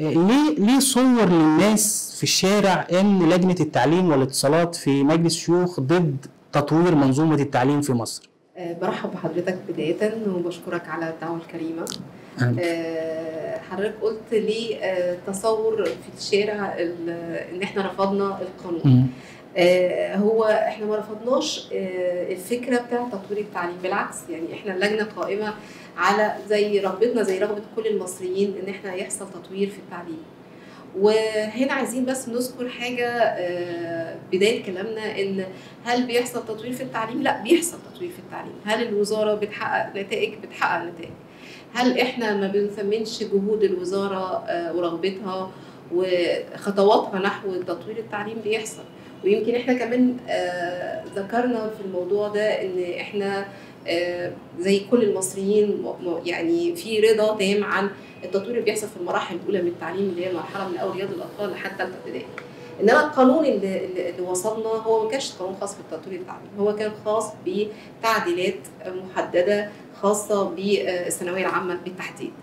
آه، ليه ليه صور للناس في الشارع ان لجنه التعليم والاتصالات في مجلس الشيوخ ضد تطوير منظومه التعليم في مصر؟ آه، برحب بحضرتك بداية وبشكرك على الدعوة الكريمة أهلاً. آه، حضرتك قلت لي آه، تصور في الشارع ال- ان احنا رفضنا القانون مم. آه، هو احنا ما رفضناش آه، الفكره بتاع تطوير التعليم بالعكس يعني احنا اللجنه قائمه على زي رغبتنا زي رغبه كل المصريين ان احنا يحصل تطوير في التعليم وهنا عايزين بس نذكر حاجه آه، بدايه كلامنا ان هل بيحصل تطوير في التعليم؟ لا بيحصل تطوير في التعليم، هل الوزاره بتحقق نتائج؟ بتحقق نتائج. هل احنا ما بنثمنش جهود الوزاره آه، ورغبتها وخطواتها نحو تطوير التعليم بيحصل ويمكن احنا كمان آه، ذكرنا في الموضوع ده ان احنا آه، زي كل المصريين م- م- يعني في رضا تام عن التطوير اللي بيحصل في المراحل الاولى من التعليم اللي هي المرحله من اول رياض الاطفال لحد ثالثه ابتدائي. انما القانون اللي, اللي اللي وصلنا هو ما كانش قانون خاص بالتطوير التعليمي، هو كان خاص بتعديلات محدده خاصه بالثانويه العامه بالتحديد.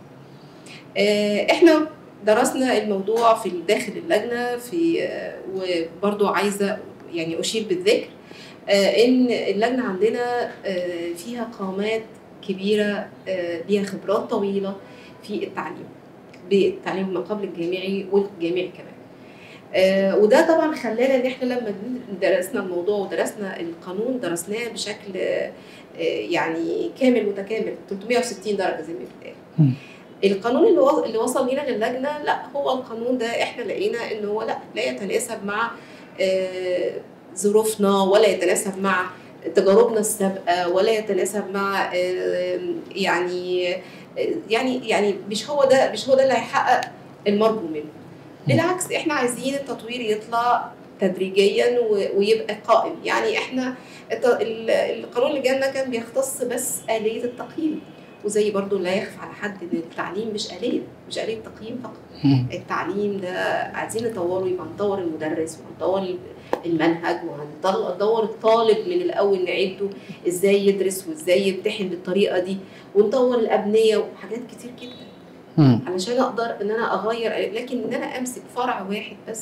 آه، احنا درسنا الموضوع في داخل اللجنه في آه، وبرضو عايزه يعني اشير بالذكر آه، ان اللجنه عندنا آه، فيها قامات كبيره آه، ليها خبرات طويله في التعليم بالتعليم ما قبل الجامعي والجامعي كمان آه، وده طبعا خلانا ان احنا لما درسنا الموضوع ودرسنا القانون درسناه بشكل آه، آه، يعني كامل متكامل 360 درجه زي ما بيتقال مم. القانون اللي وص- اللي وصل لينا للجنه لا هو القانون ده احنا لقينا ان هو لا لا يتناسب مع آه، ظروفنا ولا يتناسب مع تجاربنا السابقه ولا يتناسب مع آه، يعني آه، يعني يعني مش هو ده مش هو ده اللي هيحقق المرجو منه بالعكس احنا عايزين التطوير يطلع تدريجيا و- ويبقى قائم يعني احنا الت- ال- القانون اللي جالنا كان بيختص بس آلية التقييم وزي برضو لا يخفى على حد ان التعليم مش آلية مش آلية تقييم فقط مم. التعليم ده عايزين نطوره يبقى نطور المدرس ونطور المنهج وهندور الطالب من الاول نعده ازاي يدرس وازاي يمتحن بالطريقه دي ونطور الابنيه وحاجات كتير جدا مم. علشان اقدر ان انا اغير لكن ان انا امسك فرع واحد بس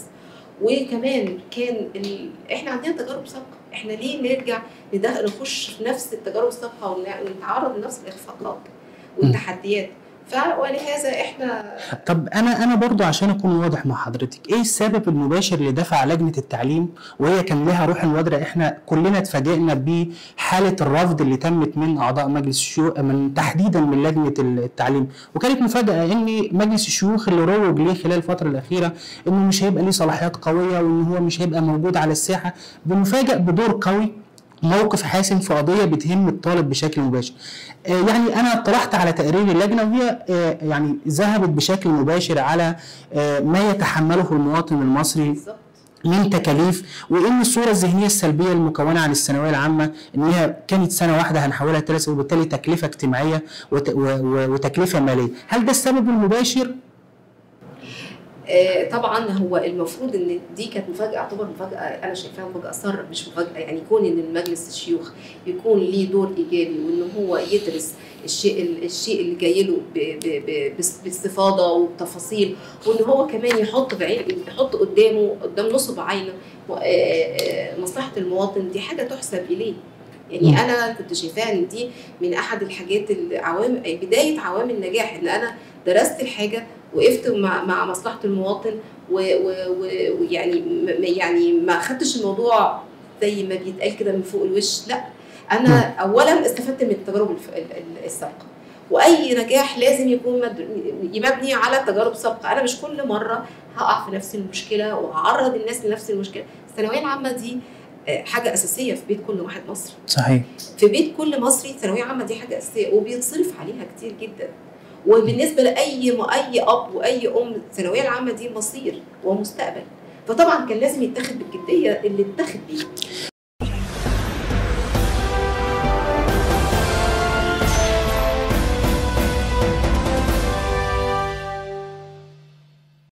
وكمان كان ال... احنا عندنا تجارب سابقه احنا ليه نرجع ندخل نخش في نفس التجارب السابقه ون- ونتعرض لنفس الاخفاقات والتحديات ف ولهذا احنا طب انا انا برضو عشان اكون واضح مع حضرتك ايه السبب المباشر اللي دفع لجنه التعليم وهي كان لها روح المبادره احنا كلنا اتفاجئنا بحاله الرفض اللي تمت من اعضاء مجلس الشيوخ من تحديدا من لجنه التعليم وكانت مفاجاه ان مجلس الشيوخ اللي روج ليه خلال الفتره الاخيره انه مش هيبقى ليه صلاحيات قويه وان هو مش هيبقى موجود على الساحه بنفاجئ بدور قوي موقف حاسم في قضيه بتهم الطالب بشكل مباشر. آه، يعني انا اطلعت على تقرير اللجنه وهي آه، يعني ذهبت بشكل مباشر على آه، ما يتحمله المواطن المصري بالظبط من تكاليف وان الصوره الذهنيه السلبيه المكونه عن الثانويه العامه ان هي كانت سنه واحده هنحولها ثلاث سنين وبالتالي تكلفه اجتماعيه وت- و- و- وتكلفه ماليه، هل ده السبب المباشر؟ آه، طبعا هو المفروض ان دي كانت مفاجاه اعتبر مفاجاه انا شايفاها مفاجاه ساره مش مفاجاه يعني كون ان المجلس الشيوخ يكون ليه دور ايجابي وان هو يدرس الشيء الشيء اللي جاي له ب- ب- ب- بس- باستفاضه وبتفاصيل وان هو كمان يحط بعين يحط قدامه قدام نصب عينه آه، آه، مصلحه المواطن دي حاجه تحسب اليه يعني مم. انا كنت شايفاها ان دي من احد الحاجات العوامل بدايه عوامل النجاح ان انا درست الحاجه وقفت مع مع مصلحه المواطن و- و- و- ويعني م- يعني ما خدتش الموضوع زي ما بيتقال كده من فوق الوش لا انا اولا استفدت من التجارب الف- ال- ال- السابقه واي نجاح لازم يكون مد- مبني على تجارب سابقه انا مش كل مره هقع في نفس المشكله وهعرض الناس لنفس المشكله الثانويه العامه دي آه، حاجه اساسيه في بيت كل واحد مصري صحيح في بيت كل مصري ثانويه عامه دي حاجه اساسيه وبيتصرف عليها كتير جدا وبالنسبه لاي م- اي اب واي ام الثانويه العامه دي مصير ومستقبل فطبعا كان لازم يتاخد بالجديه اللي اتاخد بيها